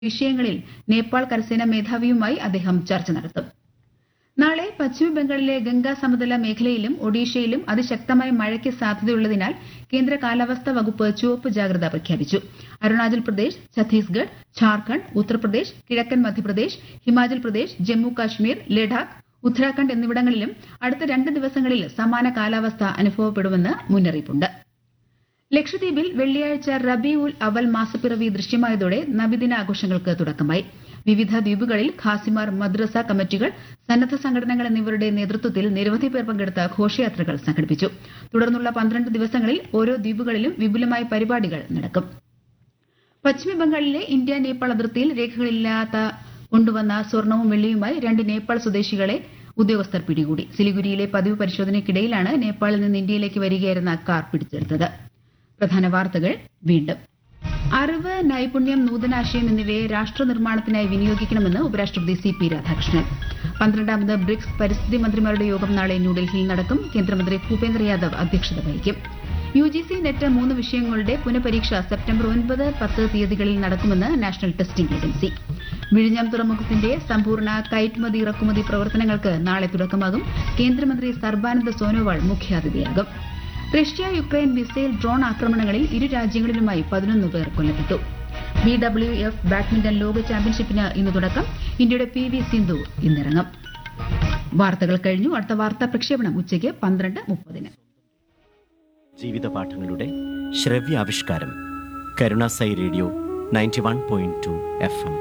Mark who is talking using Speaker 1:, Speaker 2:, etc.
Speaker 1: വിഷയങ്ങളിൽ നേപ്പാൾ കരസേനാ മേധാവിയുമായി അദ്ദേഹം ചർച്ച നടത്തും നാളെ പശ്ചിമബംഗാളിലെ ഗംഗാ സമതല മേഖലയിലും ഒഡീഷയിലും അതിശക്തമായ മഴയ്ക്ക് സാധ്യതയുള്ളതിനാൽ കേന്ദ്ര കാലാവസ്ഥാ വകുപ്പ് ചുവപ്പ് ജാഗ്രത പ്രഖ്യാപിച്ചു അരുണാചൽ പ്രദേശ് ഛത്തീസ്ഗഡ് ഝാർഖണ്ഡ് ഉത്തർപ്രദേശ് കിഴക്കൻ മധ്യപ്രദേശ് ഹിമാചൽ പ്രദേശ് ജമ്മു കാശ്മീർ ലഡാക്ക് ഉത്തരാഖണ്ഡ് എന്നിവിടങ്ങളിലും അടുത്ത രണ്ട് ദിവസങ്ങളിൽ സമാന കാലാവസ്ഥ അനുഭവപ്പെടുമെന്ന് മുന്നറിയിപ്പുണ്ട് ലക്ഷദ്വീപിൽ വെള്ളിയാഴ്ച റബി ഉൽ അവൽ മാസപ്പിറവി ദൃശ്യമായതോടെ നബിദിന ആഘോഷങ്ങൾക്ക് തുടക്കമായി വിവിധ ദ്വീപുകളിൽ ഖാസിമാർ മദ്രസ കമ്മിറ്റികൾ സന്നദ്ധ സംഘടനകൾ എന്നിവരുടെ നേതൃത്വത്തിൽ നിരവധി പേർ പങ്കെടുത്ത ഘോഷയാത്രകൾ സംഘടിപ്പിച്ചു തുടർന്നുള്ള പന്ത്രണ്ട് ദിവസങ്ങളിൽ ഓരോ ദ്വീപുകളിലും വിപുലമായ പരിപാടികൾ നടക്കും പശ്ചിമബംഗാളിലെ ഇന്ത്യ നേപ്പാൾ അതിർത്തിയിൽ രേഖകളില്ലാത്ത കൊണ്ടുവന്ന സ്വർണവും വെള്ളിയുമായി രണ്ട് നേപ്പാൾ സ്വദേശികളെ ഉദ്യോഗസ്ഥർ പിടികൂടി സിലിഗുരിയിലെ പതിവ് പരിശോധനയ്ക്കിടയിലാണ് നേപ്പാളിൽ നിന്ന് ഇന്ത്യയിലേക്ക് വരികയായിരുന്ന കാർ പിടിച്ചെടുത്തത് പ്രധാന വാർത്തകൾ വീണ്ടും അറിവ് നൈപുണ്യം നൂതനാശയം എന്നിവയെ രാഷ്ട്ര നിർമ്മാണത്തിനായി വിനിയോഗിക്കണമെന്ന് ഉപരാഷ്ട്രപതി സി പി രാധാകൃഷ്ണൻ പന്ത്രണ്ടാമത് ബ്രിക്സ് പരിസ്ഥിതി മന്ത്രിമാരുടെ യോഗം നാളെ ന്യൂഡൽഹിയിൽ നടക്കും കേന്ദ്രമന്ത്രി ഭൂപേന്ദ്ര യാദവ് അധ്യക്ഷത വഹിക്കും യു ജി സി നെറ്റ് മൂന്ന് വിഷയങ്ങളുടെ പുനഃപരീക്ഷ സെപ്റ്റംബർ ഒൻപത് പത്ത് തീയതികളിൽ നടക്കുമെന്ന് നാഷണൽ ടെസ്റ്റിംഗ് ഏജൻസി വിഴിഞ്ഞം തുറമുഖത്തിന്റെ സമ്പൂർണ്ണ കയറ്റുമതി ഇറക്കുമതി പ്രവർത്തനങ്ങൾക്ക് നാളെ തുടക്കമാകും കേന്ദ്രമന്ത്രി സർബാനന്ദ സോനോവാൾ മുഖ്യാതിഥിയാകും റഷ്യ യുക്രൈൻ മിസൈൽ ഡ്രോൺ ആക്രമണങ്ങളിൽ ഇരു രാജ്യങ്ങളിലുമായി പതിനൊന്ന് പേർ കൊല്ലപ്പെട്ടു ബി ഡബ്ല്യു എഫ് ബാഡ്മിന്റൺ ലോക ചാമ്പ്യൻഷിപ്പിന് ഇന്ന് തുടക്കം ഇന്ത്യയുടെ പി വി സിന്ധു ഇന്നിറങ്ങും വാർത്തകൾ കഴിഞ്ഞു അടുത്ത വാർത്താ പ്രക്ഷേപണം ഉച്ചയ്ക്ക് പന്ത്രണ്ട് മുപ്പതിന്
Speaker 2: ജീവിതപാഠങ്ങളുടെ ശ്രവ്യാവിഷ്കാരം Karunasai radio ninety one point two F M